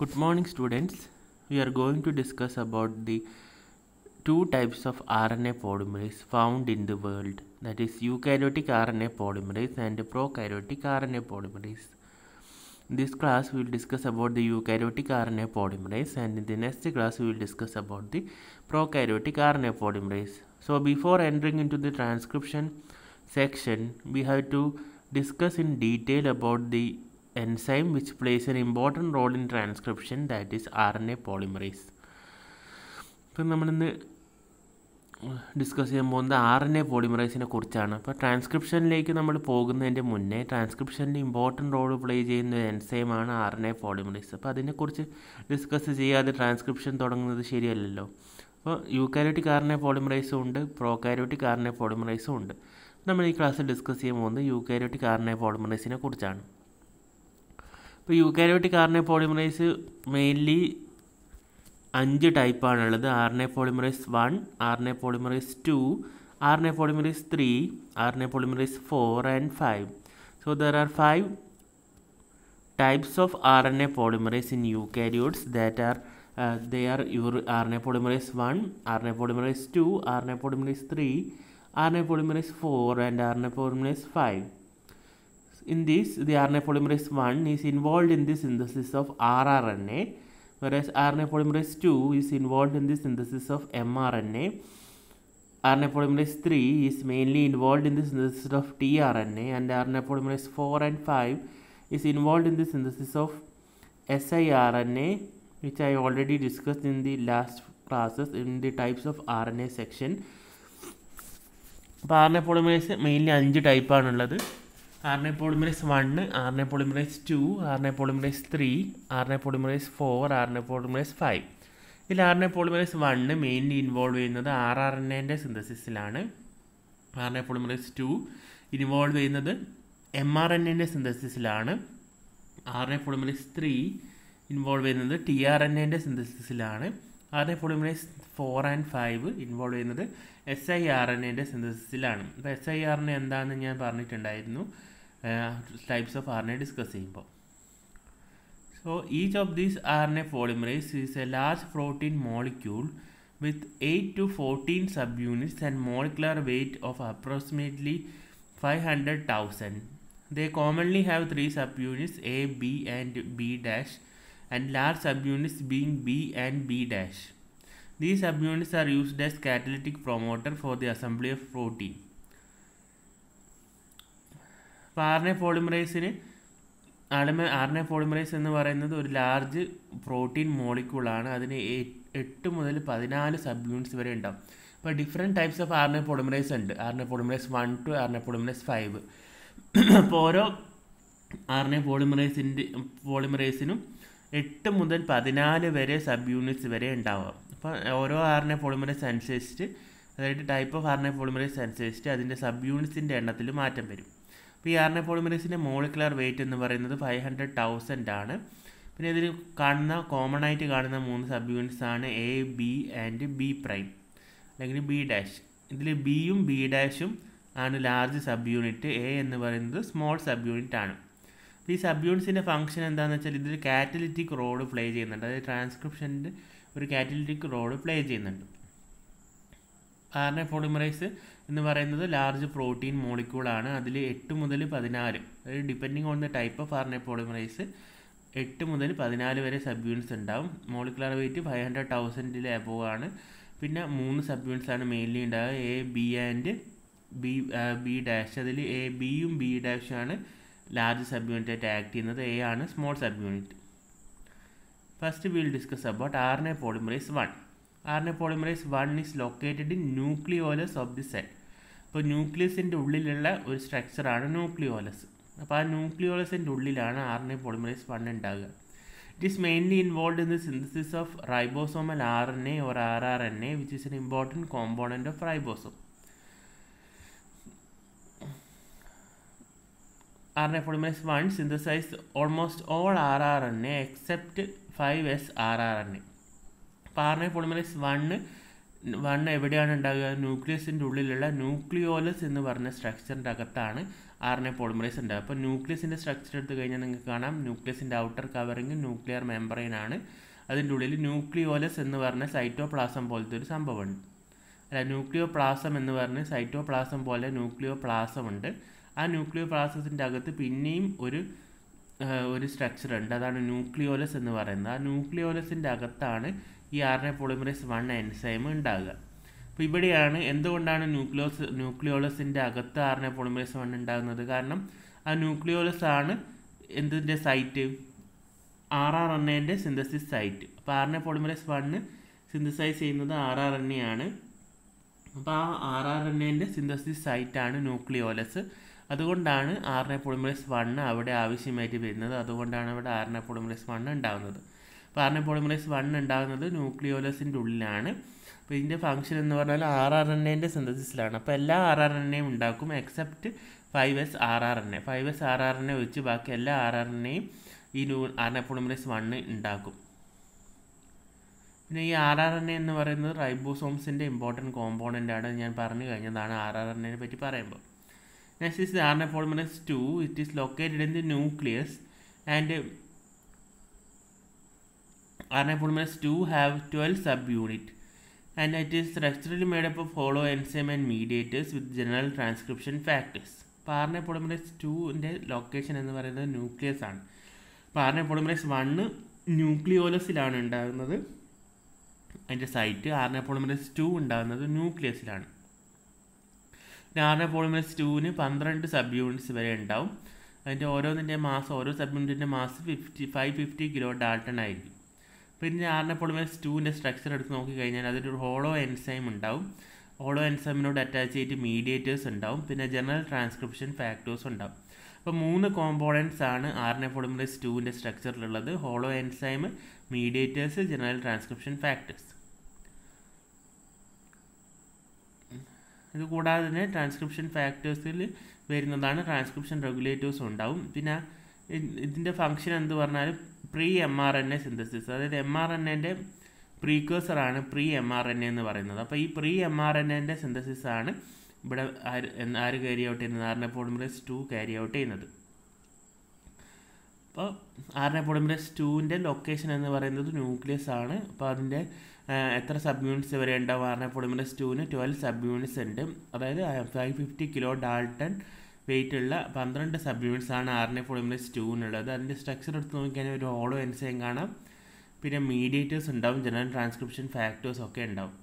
Good morning, students. We are going to discuss about the two types of RNA polymerase found in the world that is eukaryotic RNA polymerase and prokaryotic RNA polymerase. In this class, we will discuss about the eukaryotic RNA polymerase and in the next class, we will discuss about the prokaryotic RNA polymerase. So, before entering into the transcription section, we have to discuss in detail about the enzyme which plays an important role in transcription that is RNA polymerase. ഇപ്പം നമ്മളിന്ന് discuss ചെയ്യാൻ പോകുന്നത് R N A പോളിമറൈസിനെ കുറിച്ചാണ് അപ്പോൾ ട്രാൻസ്ക്രിപ്ഷനിലേക്ക് നമ്മൾ പോകുന്നതിൻ്റെ മുന്നേ ട്രാൻസ്ക്രിപ്ഷനിൽ ഇമ്പോർട്ടൻറ്റ് റോൾ പ്ലേ ചെയ്യുന്ന ഒരു എൻസൈമാണ് ആർ എൻ എ പോളിമറൈസ് അപ്പോൾ അതിനെക്കുറിച്ച് ഡിസ്കസ് ചെയ്യാതെ ട്രാൻസ്ക്രിപ്ഷൻ തുടങ്ങുന്നത് ശരിയല്ലല്ലോ അപ്പോൾ യൂക്കാരോട്ടിക് ആർ എൻ എ പോളിമറൈസും ഉണ്ട് പ്രോകാരോട്ടിക് ആർ എൻ എ പോളിമറൈസും ഉണ്ട് നമ്മൾ ഈ ക്ലാസ്സിൽ ഡിസ്കസ് ചെയ്യാൻ പോകുന്നത് യൂക്കാരോട്ടിക് ആർ എൻ എ പോളിമറൈസിനെ കുറിച്ചാണ് ഇപ്പോൾ eukaryotic R N A polymerase mainly അഞ്ച് ടൈപ്പാണുള്ളത് R N A polymerase one R N A polymerase two R N A polymerase three R N A polymerase four and five so there are five types of RNA polymerase in eukaryotes that are uh, they are your RNA polymerase 1, RNA polymerase 2, RNA polymerase 3, RNA polymerase 4 and RNA polymerase 5. In this, the RNA polymerase 1 is involved in the synthesis of rRNA, whereas RNA polymerase 2 is involved in the synthesis of mRNA. RNA polymerase 3 is mainly involved in the synthesis of tRNA, and RNA polymerase 4 and 5 is involved in the synthesis of siRNA, which I already discussed in the last classes in the types of RNA section. അപ്പോൾ R N A polymerase mainly അഞ്ച് ടൈപ്പാണുള്ളത് R N A polymerase one R N A polymerase two R N A polymerase three R N A polymerase four R N A polymerase five ഇതിൽ R N A polymerase one mainly involve ചെയ്യുന്നത് R R N എൻ്റെ സിന്തസിസിലാണ് R N A polymerase two involve ചെയ്യുന്നത് M R N എൻ്റെ സിന്തസിസിലാണ് R N A polymerase three involve ചെയ്യുന്നത് T R N എൻ്റെ സിന്തസിസിലാണ് R N A polymerase four and five involve ചെയ്യുന്നത് എസ് ഐ ആർ എൻ എൻ്റെ സിന്തസിസിലാണ് അപ്പോൾ എസ് ഐ ആർ എൻ എന്താണെന്ന് ഞാൻ പറഞ്ഞിട്ടുണ്ടായിരുന്നു types of R N A discuss ചെയ്യുമ്പോൾ so each of these R N A polymerase is a large protein molecule with 8 to 14 subunits and molecular weight of approximately 500,000. They commonly have three subunits A, B, and B dash, and large subunits being B and B dash. These subunits are used as catalytic promoter for the assembly of protein. R N A പോളിമറൈസിന് ആർമ R N A polymerase എന്ന് പറയുന്നത് ഒരു large protein മോളിക്യൂളാണ് അതിന് എട്ട് മുതൽ പതിനാല് sub units വരെ ഉണ്ടാവും അപ്പോൾ different types of R N A polymerase ഉണ്ട് R N A polymerase one two R N A polymerase five അപ്പോൾ ഓരോ ആർ എൻ എ പോളിമറൈസിൻ്റെ പോളിമറൈസിനും എട്ട് മുതൽ പതിനാല് വരെ സബ് യൂണിറ്റ്സ് വരെ ഉണ്ടാവാം അപ്പോൾ ഓരോ ആർ എൻ എ പോളിമറൈസ് അനുസരിച്ചിട്ട് അതായത് type of R N A polymerase അനുസരിച്ചിട്ട് അതിൻ്റെ സബ് യൂണിറ്റ്സിൻ്റെ എണ്ണത്തിൽ മാറ്റം വരും അപ്പോൾ ഈ ആർ എൻ എ പോളിമറൈസിൻ്റെ മോളിക്കുലർ വെയിറ്റ് എന്ന് പറയുന്നത് ഫൈവ് ഹൺഡ്രഡ് തൗസൻഡ് ആണ് പിന്നെ ഇതിൽ കാണുന്ന കോമൺ ആയിട്ട് കാണുന്ന മൂന്ന് സബ് യൂണിറ്റ്സ് ആണ് A B and B prime അല്ലെങ്കിൽ ബി ഡാഷ് ഇതിൽ ബിയും ബി ഡാഷും ആണ് ലാർജ് സബ് യൂണിറ്റ് എ എന്ന് പറയുന്നത് സ്മോൾ സബ് യൂണിറ്റ് ആണ് ഈ സബ് യൂണിറ്റ്സിൻ്റെ ഫംഗ്ഷൻ എന്താണെന്ന് വെച്ചാൽ ഇതിൽ കാറ്റലിറ്റിക് റോഡ് പ്ലേ ചെയ്യുന്നുണ്ട് അതായത് ട്രാൻസ്ക്രിപ്ഷൻ്റെ ഒരു കാറ്റലിറ്റിക് റോഡ് പ്ലേ ചെയ്യുന്നുണ്ട് ആർ എ പോളിമറൈസ് എന്ന് പറയുന്നത് ലാർജ് പ്രോട്ടീൻ മോളിക്യൂളാണ് അതിൽ എട്ട് മുതൽ പതിനാല് അതായത് depending on the type of R A polymerase എട്ട് മുതൽ പതിനാല് വരെ സബ് യൂണിറ്റ്സ് ഉണ്ടാവും മോളിക്കുലർ വെയിറ്റ് ഫൈവ് ഹൺഡ്രഡ് തൗസൻഡിൽ എബോവ് ആണ് പിന്നെ മൂന്ന് സബ് യൂണിറ്റ്സ് ആണ് മെയിൻലി ഉണ്ടാവുക A B and B B dash അതിൽ എ ബിയും ബി ഡാഷും ആണ് ലാർജ് സബ് യൂണിറ്റ് ആയിട്ട് ആക്ട് ചെയ്യുന്നത് എ ആണ് small sub unit first will discuss about R N A polymerase one R N A polymerase one is located in nucleolus of the cell അപ്പോൾ ന്യൂക്ലിയസിൻ്റെ ഉള്ളിലുള്ള ഒരു സ്ട്രക്ചറാണ് ന്യൂക്ലിയോലസ് അപ്പോൾ ആ ന്യൂക്ലിയോളസിൻ്റെ ഉള്ളിലാണ് R N A polymerase one ഉണ്ടാകുക it is mainly involve in the synthesis of ribosomal R N A or R R N A which is an important component of ribosome R N A polymerase one synthesize almost all R R N A except five S R R N A അപ്പോൾ R N A polymerase one one എവിടെയാണ് ഉണ്ടാകുക ന്യൂക്ലിയസിൻ്റെ ഉള്ളിലുള്ള nucleolus എന്ന് പറഞ്ഞ സ്ട്രക്ചറിൻ്റെ അകത്താണ് R N A polymerase ഉണ്ട് അപ്പോൾ ന്യൂക്ലിയസിൻ്റെ structure എടുത്ത് കഴിഞ്ഞാൽ നിങ്ങൾക്ക് കാണാം ന്യൂക്ലിയസിൻ്റെ ഔട്ടർ കവറിങ് ന്യൂക്ലിയർ മെമ്പറൈൻ ആണ് അതിൻ്റെ ഉള്ളിൽ ന്യൂക്ലിയോലസ് എന്ന് പറഞ്ഞ സൈറ്റോപ്ലാസം പോലത്തെ ഒരു സംഭവമുണ്ട് അല്ല ന്യൂക്ലിയോ പ്ലാസം എന്ന് പറഞ്ഞ് സൈറ്റോപ്ലാസം പോലെ ന്യൂക്ലിയോ പ്ലാസം ഉണ്ട് ആ ന്യൂക്ലിയോ പ്ലാസത്തിൻ്റെ അകത്ത് പിന്നെയും ഒരു ഒരു സ്ട്രക്ചർ ഉണ്ട് അതാണ് ന്യൂക്ലിയോലസ് എന്ന് പറയുന്നത് ആ ന്യൂക്ലിയോലസിൻ്റെ അകത്താണ് ഈ R N A polymerase one enzyme ഉണ്ടാകുക അപ്പോൾ ഇവിടെയാണ് എന്തുകൊണ്ടാണ് ന്യൂക്ലിയോസ് ന്യൂക്ലിയോളസിൻ്റെ അകത്ത് R N A polymerase one ഉണ്ടാകുന്നത് കാരണം ആ ന്യൂക്ലിയോലസ് ആണ് എന്തിൻ്റെ സൈറ്റ് ആർ ആർ എൻ എൻ്റെ സിന്തസിസ് സൈറ്റ് അപ്പോൾ R N A polymerase one synthesize ചെയ്യുന്നത് ആർ ആർ എൻ എ ആണ് അപ്പോൾ ആ ആർ ആർ എൻ എൻ്റെ സിന്തസിസ് സൈറ്റാണ് ന്യൂക്ലിയോലസ് അതുകൊണ്ടാണ് R N A polymerase one അവിടെ ആവശ്യമായിട്ട് വരുന്നത് അതുകൊണ്ടാണ് അവിടെ R N A polymerase one ഉണ്ടാകുന്നത് അപ്പോൾ R N A polymerase one ഉണ്ടാകുന്നത് ന്യൂക്ലിയോലസിൻ്റെ ഉള്ളിലാണ് അപ്പോൾ ഇതിൻ്റെ ഫംഗ്ഷൻ എന്ന് പറഞ്ഞാൽ ആർ ആർ എൻ എൻ്റെ സിന്തസിസിലാണ് അപ്പോൾ എല്ലാ ആർ ആർ എൻ എയും ഉണ്ടാക്കും except five S R R N A five S R R N A വെച്ച് ബാക്കി എല്ലാ ആർ ആർ എൻ എയും ഈ ന്യൂ R N A polymerase one ഉണ്ടാക്കും പിന്നെ ഈ ആർ ആർ എൻ എ എന്ന് പറയുന്നത് റൈബോസോംസിൻ്റെ ഇമ്പോർട്ടൻറ്റ് കോമ്പോണൻ്റ് ആണ് ഞാൻ പറഞ്ഞു കഴിഞ്ഞതാണ് ആർ ആർ എൻ എനെ പറ്റി പറയുമ്പോൾ next is R N A polymerase two it is located in the nucleus and R N A polymerase two have twelve subunit and it is structurally made up of hollow enzyme and mediators with general transcription factors. പാർനെ polymerase ടുവിൻ്റെ location എന്ന് പറയുന്നത് nucleus ആണ് പാർനെ polymerase one ന്യൂക്ലിയോലസിലാണ് ഉണ്ടാകുന്നത് അതിൻ്റെ site RNA polymerase to ഉണ്ടാകുന്നത് ന്യൂക്ലിയസിലാണ് RNA polymerase ടുവിന് പന്ത്രണ്ട് സബ് യൂണിറ്റ്സ് വരെ ഉണ്ടാവും അതിൻ്റെ ഓരോന്നിൻ്റെ മാസ് ഓരോ സബ് യൂണിറ്റിൻ്റെ mass fifty five fifty kilodalton ആയിരിക്കും പിന്നെ ആറിനെ പൊളിമേഴ്സ് ടുവിൻ്റെ സ്ട്രക്ചർ എടുത്ത് നോക്കിക്കഴിഞ്ഞാൽ അതിലൊരു ഹോളോ എൻസൈം ഉണ്ടാവും ഹോളോ എൻസൈമിനോട് അറ്റാച്ച് ചെയ്തിട്ട് മീഡിയേറ്റേഴ്സ് ഉണ്ടാവും പിന്നെ ജനറൽ ട്രാൻസ്ക്രിപ്ഷൻ ഫാക്ടേഴ്സ് ഉണ്ടാവും അപ്പോൾ മൂന്ന് കോമ്പോണൻസ് ആണ് ആറിനെ പൊളിമറൈസ് ടുവിൻ്റെ സ്ട്രക്ചറിലുള്ളത് holoenzyme mediators general transcription factors ഇത് കൂടാതെ തന്നെ ട്രാൻസ്ക്രിപ്ഷൻ ഫാക്ടേഴ്സിൽ വരുന്നതാണ് ട്രാൻസ്ക്രിപ്ഷൻ റെഗുലേറ്റേഴ്സ് ഉണ്ടാവും പിന്നെ ഇതിൻ്റെ ഫംഗ്ഷൻ എന്ത് പറഞ്ഞാൽ pre M R N A synthesis അതായത് എം ആർ എൻ എൻ്റെ പ്രീക്കേഴ്സറാണ് pre M R N A എന്ന് പറയുന്നത് അപ്പോൾ ഈ പ്രീ എം ആർ എൻ എൻ്റെ സിന്തസിസ് ആണ് ഇവിടെ ആര് ആര് ക്യാരി ഔട്ട് ചെയ്യുന്നത് ആറിനെ പോളിമറൈസ് ടു ക്യാരി ഔട്ട് ചെയ്യുന്നത് അപ്പോൾ ആറിനെ പോളിമറൈസ് ടുവിൻ്റെ ലൊക്കേഷൻ എന്ന് പറയുന്നത് ന്യൂക്ലിയസ് ആണ് അപ്പോൾ അതിൻ്റെ എത്ര സബ് യൂണിറ്റ്സ് വരെ ഉണ്ടാവും ആറിനെ പോളിമറൈസ് ടുവിന് ട്വൽവ് സബ് യൂണിറ്റ്സ് ഉണ്ട് അതായത് five fifty kilodalton weight ഉള്ള പന്ത്രണ്ട് സബ് യൂണിറ്റ്സ് ആണ് ആർ എൻ എ പോളിമറൈസ് ടൂവിനുള്ളത് അതിൻ്റെ സ്ട്രക്ചർ എടുത്ത് നോക്കിക്കഴിഞ്ഞാൽ ഒരു ഓളോ എൻസൈം കാണാം പിന്നെ മീഡിയേറ്റേഴ്സ് ഉണ്ടാവും ജനറൽ ട്രാൻസ്ക്രിപ്ഷൻ ഫാക്ടേഴ്സ് ഒക്കെ ഉണ്ടാവും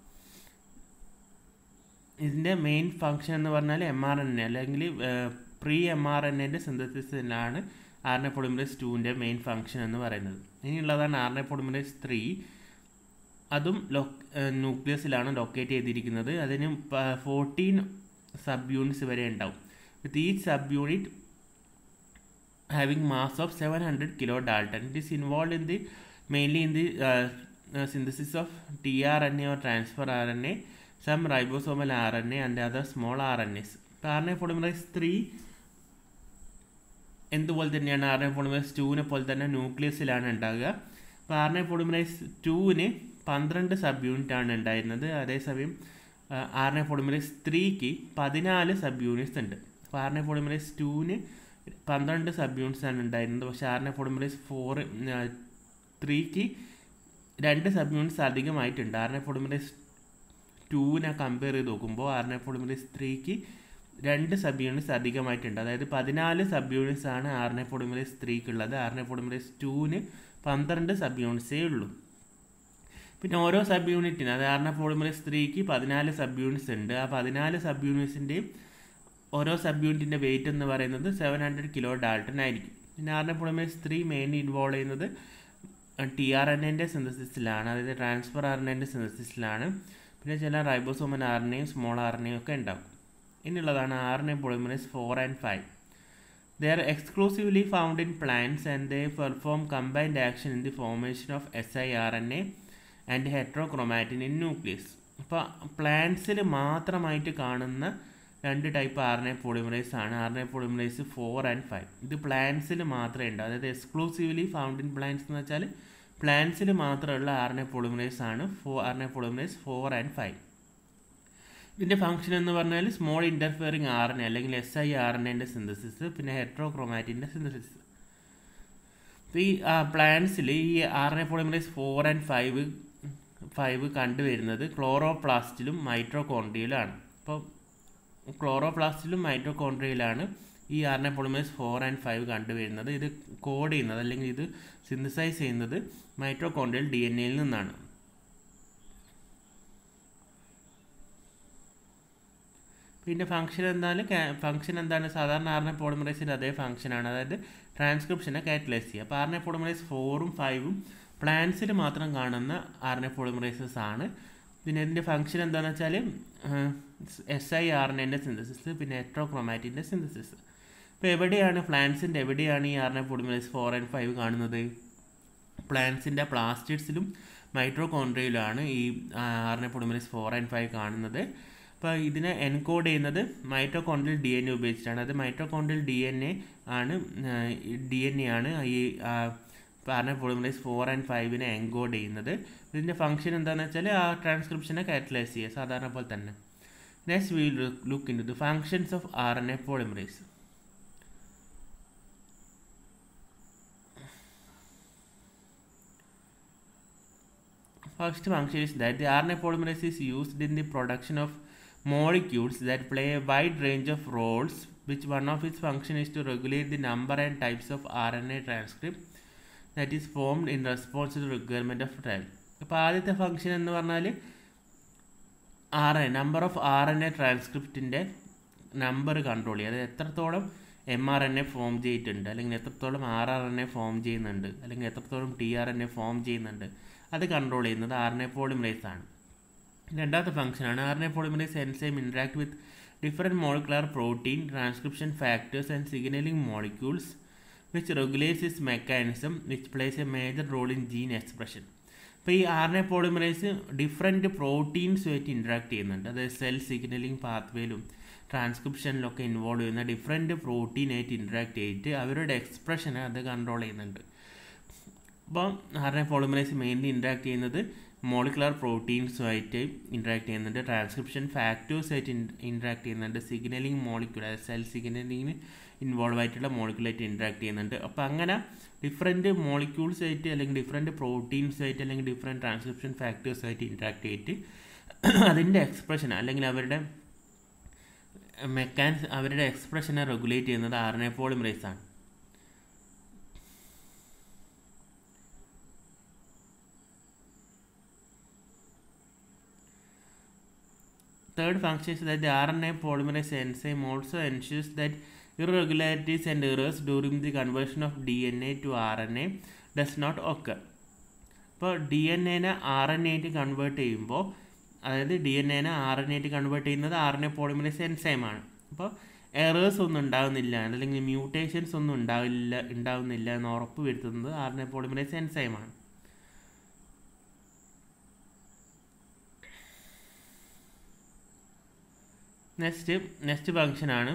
ഇതിൻ്റെ മെയിൻ ഫംഗ്ഷൻ എന്ന് പറഞ്ഞാൽ എം ആർ എൻ എ അല്ലെങ്കിൽ പ്രീ എം ആർ എൻ എൻ്റെ സിന്തസിസിലാണ് ആർ എൻ എ പോളിമറൈസ് ടൂവിൻ്റെ മെയിൻ ഫംഗ്ഷൻ എന്ന് പറയുന്നത് ഇനിയുള്ളതാണ് R N A polymerase three അതും ലൊ ന്യൂക്ലിയസിലാണ് ലൊക്കേറ്റ് ചെയ്തിരിക്കുന്നത് അതിന് ഫോർട്ടീൻ സബ് യൂണിറ്റ്സ് വരെ ഉണ്ടാവും with each subunit having mass of 700 kilodalton. It is involved in the mainly in the uh, uh, synthesis of tRNA or transfer RNA, some ribosomal RNA and other small RNAs. R N A polymerase three എന്തുപോലെ തന്നെയാണ് R N A polymerase ടുവിനെ പോലെ തന്നെ ന്യൂക്ലിയസിലാണ് ഉണ്ടാകുക അപ്പോൾ R N A polymerise ടുവിന് പന്ത്രണ്ട് sub unit ആണ് ഉണ്ടായിരുന്നത് അതേസമയം ആർ എൻ എ പോളിമറൈസ് ത്രീക്ക് പതിനാല് സബ് യൂണിറ്റ്സ് ഉണ്ട് അപ്പോൾ ആറിനെ പോളിമറൈസ് ടുവിന് പന്ത്രണ്ട് സബ് യൂണിറ്റ്സ് ആണ് ഉണ്ടായിരുന്നത് പക്ഷേ ആറിനെ പോളിമറൈസ് ഫോർ ത്രീക്ക് രണ്ട് സബ് യൂണിറ്റ്സ് അധികമായിട്ടുണ്ട് ആറിനെ പോളിമറൈസ് ടുവിനെ കമ്പയർ ചെയ്ത് നോക്കുമ്പോൾ ആറിനെ പോളിമറൈസ് ത്രീക്ക് രണ്ട് സബ് യൂണിറ്റ്സ് അധികമായിട്ടുണ്ട് അതായത് പതിനാല് സബ് യൂണിറ്റ്സ് ആണ് ആറിനെ പോളിമറൈസ് ത്രീക്കുള്ളത് ആറിനെ പോളിമറൈസ് ടുവിന് പന്ത്രണ്ട് സബ് യൂണിറ്റ്സേ ഉള്ളൂ പിന്നെ ഓരോ സബ് യൂണിറ്റിന് അത് ആറിനെ പോളിമറൈസ് ത്രീക്ക് പതിനാല് സബ് യൂണിറ്റ്സ് ഉണ്ട് ആ പതിനാല് സബ് യൂണിറ്റ്സിൻ്റെയും ഓരോ സബ് യൂണിറ്റിൻ്റെ വെയിറ്റ് എന്ന് പറയുന്നത് സെവൻ ഹൺഡ്രഡ് കിലോ ഡാൾട്ടൺ ആയിരിക്കും പിന്നെ R N A polymerase three main involve ചെയ്യുന്നത് ടി ആർ എൻ എൻ്റെ സിന്തസിസിലാണ് അതായത് ട്രാൻസ്ഫർ ആർ എൻ എൻ്റെ സിന്തസിസിലാണ് പിന്നെ ചില റൈബോസോമൻ ആർ എൻ എയും സ്മോൾ ആർ എൻ എയും ഒക്കെ ഉണ്ടാവും ഇനിയുള്ളതാണ് R N A polymerase four and five they are exclusively found in plants and they perform combined action in the formation of S I R N A and heterochromatin in nucleus അപ്പോൾ പ്ലാന്റ്സിൽ മാത്രമായിട്ട് കാണുന്ന രണ്ട് type R N A polymerase ആണ് R N A polymerase four and five ഇത് പ്ലാന്റ്സിൽ മാത്രമേ ഉണ്ടാവും അതായത് എക്സ്ക്ലൂസീവ്ലി ഫൗണ്ട് ഇൻ പ്ലാന്റ്സ് എന്ന് വെച്ചാൽ പ്ലാന്റ്സിൽ മാത്രമുള്ള ആർ എൻ എ പോളിമറൈസ് ആണ് four R N A polymerase four and five ഇതിൻ്റെ ഫംഗ്ഷൻ എന്ന് പറഞ്ഞാൽ small interfering R N A അല്ലെങ്കിൽ എസ് ഐ ആർ എൻ എൻ്റെ സിന്തസിസ് പിന്നെ ഹെട്രോക്രോമാറ്റിൻ്റെ സിന്തസിസ് അപ്പോൾ ഈ പ്ലാന്റ്സിൽ ഈ R N A polymerase four and five five കണ്ടുവരുന്നത് ക്ലോറോപ്ലാസ്റ്റിലും മൈട്രോകോൺട്രിയയിലാണ് അപ്പോൾ ക്ലോറോപ്ലാസ്റ്റിലും മൈട്രോകോൺട്രിയയിലാണ് ഈ R N A polymerase four and five കണ്ടുവരുന്നത് ഇത് കോഡ് ചെയ്യുന്നത് അല്ലെങ്കിൽ ഇത് സിന്തസൈസ് ചെയ്യുന്നത് മൈട്രോകോൺട്രിയൽ ഡി എൻ എയിൽ നിന്നാണ് പിന്നെ ഫംഗ്ഷൻ എന്താണ് ഫംഗ്ഷൻ എന്താണ് സാധാരണ ആറിനെ പോളിമറൈസിൻ്റെ അതേ ഫംഗ്ഷനാണ് അതായത് ട്രാൻസ്ക്രിപ്ഷനെ കാറ്റലൈസ് ചെയ്യുക അപ്പോൾ ആറിനെ പോളിമറൈസ് ഫോറും ഫൈവും പ്ലാന്റ്സിൽ മാത്രം കാണുന്ന ആറിനെ പോളിമറൈസസ് ആണ് പിന്നെ ഇതിൻ്റെ ഫംഗ്ഷൻ എന്താണെന്ന് വെച്ചാൽ എസ് ഐ ആറിനെ സിന്തസിസ് പിന്നെ എട്രോക്രോമാറ്റിൻ്റെ സിന്തസിസ് ഇപ്പോൾ എവിടെയാണ് പ്ലാന്റ്സിൻ്റെ എവിടെയാണ് ഈ ആറിനെ പോളിമറൈസ് ഫോർ ആൻഡ് ഫൈവ് കാണുന്നത് പ്ലാന്റ്സിൻ്റെ പ്ലാസ്റ്റിഡ്സിലും മൈട്രോകോൺട്രിയയിലാണ് ഈ ആറിനെ പോളിമറൈസ് ഫോർ ആൻഡ് ഫൈവ് കാണുന്നത് അപ്പോൾ ഇതിനെ എൻകോഡ് ചെയ്യുന്നത് മൈറ്റോകോൺഡ്രിയൽ ഡി എൻ എ ഉപയോഗിച്ചിട്ടാണ് അത് മൈറ്റോകോൺഡ്രിയൽ ഡി എൻ എ ആണ് ഡി എൻ എ ആണ് ഈ പാർണ പോളിമറൈസ് ഫോർ ആൻഡ് ഫൈവിനെ എൻകോഡ് ചെയ്യുന്നത് ഇതിൻ്റെ ഫംഗ്ഷൻ എന്താണെന്ന് വെച്ചാൽ ആ ട്രാൻസ്ക്രിപ്ഷനെ കാറ്റലൈസ് ചെയ്യുക സാധാരണ പോലെ തന്നെ next will look into the functions of R N A polymerase First function is that the RNA polymerase is used in the production of molecules that play a wide range of roles, which one of its function is to regulate the number and types of RNA transcript that is formed in response to the requirement of time. അപ്പോൾ ആദ്യത്തെ function എന്ന് പറഞ്ഞാൽ R N number of R N A ട്രാൻസ്ക്രിപ്റ്റിൻ്റെ number control ചെയ്യുക അതായത് എത്രത്തോളം M R N A form ചെയ്തിട്ടുണ്ട് അല്ലെങ്കിൽ എത്രത്തോളം R R N A form ചെയ്യുന്നുണ്ട് അല്ലെങ്കിൽ എത്രത്തോളം T R N A form ചെയ്യുന്നുണ്ട് അത് കൺട്രോൾ ചെയ്യുന്നത് ആർ എൻ എ പോളിമറൈസ് ആണ് രണ്ടാമത്തെ ഫംഗ്ഷനാണ് R N A polymerase enzyme interact with different molecular protein transcription factors and signalling molecules which regulates is mechanism which plays a major role in gene expression അപ്പോൾ ഈ R N A polymerase different പ്രോട്ടീൻസുമായിട്ട് interact ചെയ്യുന്നുണ്ട് അതായത് cell signalling പാത്വേയിലും ട്രാൻസ്ക്രിപ്ഷനിലൊക്കെ involve ചെയ്യുന്ന different പ്രോട്ടീനായിട്ട് interact ചെയ്തിട്ട് അവരുടെ എക്സ്പ്രഷനെ അത് കൺട്രോൾ ചെയ്യുന്നുണ്ട് അപ്പോൾ R N A polymerase mainly interact ചെയ്യുന്നത് മോളിക്കുലർ പ്രോട്ടീൻസുമായിട്ട് ഇൻട്രാക്ട് ചെയ്യുന്നുണ്ട് ട്രാൻസ്ക്രിപ്ഷൻ ഫാക്ടേഴ്സായിട്ട് ഇൻട്രാക്ട് ചെയ്യുന്നുണ്ട് സിഗ്നലിംഗ് മോളിക്യൂൾ അതായത് സെൽ സിഗ്നലിങ്ങിന് ഇൻവോൾവ് ആയിട്ടുള്ള മോളിക്യൂളായിട്ട് ഇൻട്രാക്ട് ചെയ്യുന്നുണ്ട് അപ്പോൾ അങ്ങനെ ഡിഫറെൻറ്റ് മോളിക്യൂൾസ് ആയിട്ട് അല്ലെങ്കിൽ ഡിഫറെൻറ്റ് പ്രോട്ടീൻസ് ആയിട്ട് അല്ലെങ്കിൽ ഡിഫറെൻറ്റ് ട്രാൻസ്ക്രിപ്ഷൻ ഫാക്ടേഴ്സ് ആയിട്ട് ഇൻട്രാക്ട് ചെയ്തിട്ട് അതിൻ്റെ എക്സ്പ്രഷൻ അല്ലെങ്കിൽ അവരുടെ മെക്കാനിസ് അവരുടെ എക്സ്പ്രഷനെ റെഗുലേറ്റ് ചെയ്യുന്നത് ആർ എൻ എ പോളിമറൈസ് ആണ് Third function is that the RNA polymerase enzyme also ensures that irregularities and errors during the conversion of DNA to RNA does not occur. ഇപ്പോൾ D N എനെ R N എയിട്ട് convert ചെയ്യുമ്പോൾ അതായത് D N എനെ R N എയിട്ട് convert ചെയ്യുന്നത് R N A polymerase എൻസൈമാണ് അപ്പോൾ എറേഴ്സ് ഒന്നും ഉണ്ടാകുന്നില്ല അല്ലെങ്കിൽ മ്യൂട്ടേഷൻസ് ഒന്നും ഉണ്ടാവില്ല ഉണ്ടാവുന്നില്ല എന്ന് ഉറപ്പ് വരുത്തുന്നത് ആർ എൻ എ പോളിമറൈസ് എൻസൈമാണ് നെക്സ്റ്റ് നെക്സ്റ്റ് ഫംഗ്ഷനാണ്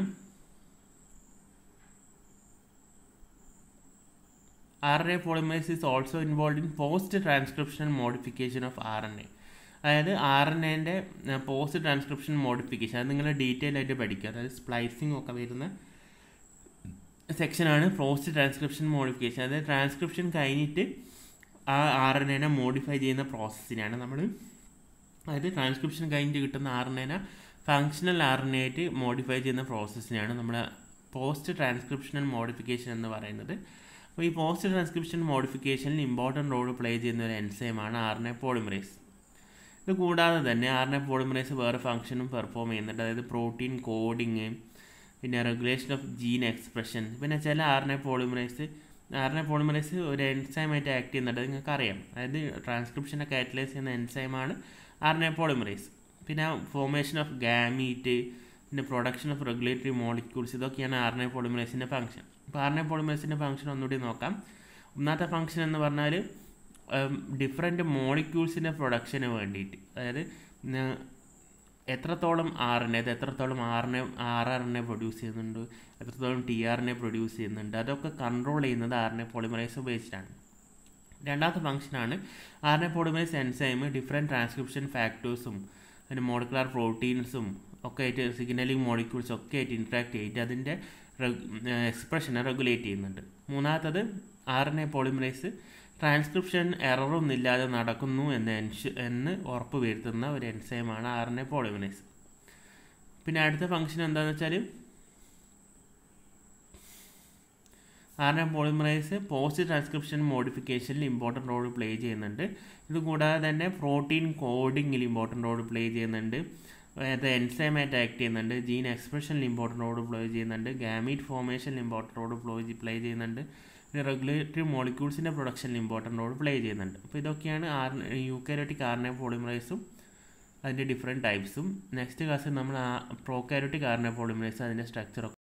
R N A polymerase is also involve in post transcription modification of R N A അതായത് ആർ എൻ എൻ്റെ പോസ്റ്റ് ട്രാൻസ്ക്രിപ്ഷൻ മോഡിഫിക്കേഷൻ അത് നിങ്ങൾ ഡീറ്റെയിൽ ആയിട്ട് പഠിക്കുക അതായത് സ്പ്ലൈസിങ് ഒക്കെ വരുന്ന സെക്ഷനാണ് പോസ്റ്റ് ട്രാൻസ്ക്രിപ്ഷൻ മോഡിഫിക്കേഷൻ അതായത് ട്രാൻസ്ക്രിപ്ഷൻ കഴിഞ്ഞിട്ട് ആ ആർ എൻ എനെ മോഡിഫൈ ചെയ്യുന്ന പ്രോസസ്സിനാണ് നമ്മൾ അതായത് ട്രാൻസ്ക്രിപ്ഷൻ കഴിഞ്ഞിട്ട് കിട്ടുന്ന ആർ എൻ എനെ ഫങ്ഷണൽ ആർ എൻ എ ആയിട്ട് മോഡിഫൈ ചെയ്യുന്ന പ്രോസസ്സിനാണ് നമ്മൾ പോസ്റ്റ് ട്രാൻസ്ക്രിപ്ഷണൽ മോഡിഫിക്കേഷൻ എന്ന് പറയുന്നത് അപ്പോൾ ഈ പോസ്റ്റ് ട്രാൻസ്ക്രിപ്ഷൻ മോഡിഫിക്കേഷനിൽ ഇമ്പോർട്ടൻറ്റ് റോൾ പ്ലേ ചെയ്യുന്ന ഒരു എൻസൈമാണ് ആർ എൻ എ പോളിമറൈസ് ഇത് കൂടാതെ തന്നെ ആർ എൻ എ പോളിമറൈസ് വേറെ ഫംഗ്ഷനും പെർഫോം ചെയ്യുന്നുണ്ട് അതായത് പ്രോട്ടീൻ കോഡിങ് പിന്നെ റെഗുലേഷൻ ഓഫ് ജീൻ എക്സ്പ്രഷൻ പിന്നെ ചില R N A polymerase R N A polymerase ഒരു എൻസൈമായിട്ട് ആക്ട് ചെയ്യുന്നുണ്ട് നിങ്ങൾക്ക് അറിയാം അതായത് ട്രാൻസ്ക്രിപ്ഷനെ കാറ്റലൈസ് ചെയ്യുന്ന എൻസൈമാണ് ആർ എൻ എ പോളിമറൈസ് പിന്നെ ഫോർമേഷൻ ഓഫ് ഗാമീറ്റ് പിന്നെ പ്രൊഡക്ഷൻ ഓഫ് റെഗുലേറ്ററി മോളിക്യൂൾസ് ഇതൊക്കെയാണ് ആർ എൻ എ പോളിമറൈസിൻ്റെ ഫംഗ്ഷൻ അപ്പോൾ ആർ എൻ എ പോളിമറൈസിൻ്റെ ഫംഗ്ഷൻ ഒന്നുകൂടി നോക്കാം ഒന്നാമത്തെ ഫംഗ്ഷൻ എന്ന് പറഞ്ഞാൽ ഡിഫറെൻ്റ് മോളിക്യൂൾസിൻ്റെ പ്രൊഡക്ഷന് വേണ്ടിയിട്ട് അതായത് എത്രത്തോളം ആർ എൻ അത് എത്രത്തോളം ആറിനെ R R N A produce ചെയ്യുന്നുണ്ട് എത്രത്തോളം T R N A produce ചെയ്യുന്നുണ്ട് അതൊക്കെ കൺട്രോൾ ചെയ്യുന്നത് ആർ എൻ എ പോളിമറൈസ് ഉപയോഗിച്ചിട്ടാണ് രണ്ടാമത്തെ ഫംഗ്ഷനാണ് R N A polymerase enzyme different transcription ഫാക്ടേഴ്സും അതിന് മോളിക്കുലാർ പ്രോട്ടീൻസും ഒക്കെ ആയിട്ട് സിഗ്നലിംഗ് മോളിക്യൂൾസ് ഒക്കെ ആയിട്ട് ഇൻട്രാക്ട് ചെയ്തിട്ട് അതിൻ്റെ എക്സ്പ്രഷനെ റെഗുലേറ്റ് ചെയ്യുന്നുണ്ട് മൂന്നാമത്തത് R N A polymerase transcription എററൊന്നും ഇല്ലാതെ നടക്കുന്നു എന്ന് എൻഷു എന്ന് ഉറപ്പ് വരുത്തുന്ന ഒരു എൻസൈമാണ് ആർ എൻ എ പോളിമറൈസ് പിന്നെ അടുത്ത ഫംഗ്ഷൻ എന്താണെന്ന് വെച്ചാൽ R N A polymerase post transcription മോഡിഫിക്കേഷനിൽ ഇമ്പോർട്ടൻ്റ് റോൾ പ്ലേ ചെയ്യുന്നുണ്ട് ഇത് കൂടാതെ തന്നെ പ്രോട്ടീൻ കോഡിങ്ങിൽ ഇമ്പോർട്ടൻ്റ് റോൾ പ്ലേ ചെയ്യുന്നുണ്ട് അത് എൻസൈമായിട്ട് ആക്ട് ചെയ്യുന്നുണ്ട് ജീൻ എക്സ്പ്രഷനിൽ ഇമ്പോർട്ടൻ്റ് റോൾ പ്ലേ ചെയ്യുന്നുണ്ട് ഗാമീറ്റ് ഫോർമേഷനിൽ ഇമ്പോർട്ടൻ്റ് റോൾ പ്ലേ പ്ലേ ചെയ്യുന്നുണ്ട് റെഗുലേറ്ററി മോളിക്യൂൾസിൻ്റെ പ്രൊഡക്ഷനിൽ ഇമ്പോർട്ടൻ്റ് റോൾ പ്ലേ ചെയ്യുന്നുണ്ട് അപ്പോൾ ഇതൊക്കെയാണ് ആർ യൂക്കാരോട്ടിക് ആർനെ പോളിമറൈസും അതിൻ്റെ ഡിഫറെൻറ്റ് ടൈപ്സും നെക്സ്റ്റ് ക്ലാസ്സിൽ നമ്മൾ പ്രോക്കാരോട്ടിക് ആർനെ പോളിമറൈസ് അതിൻ്റെ സ്ട്രക്ചർ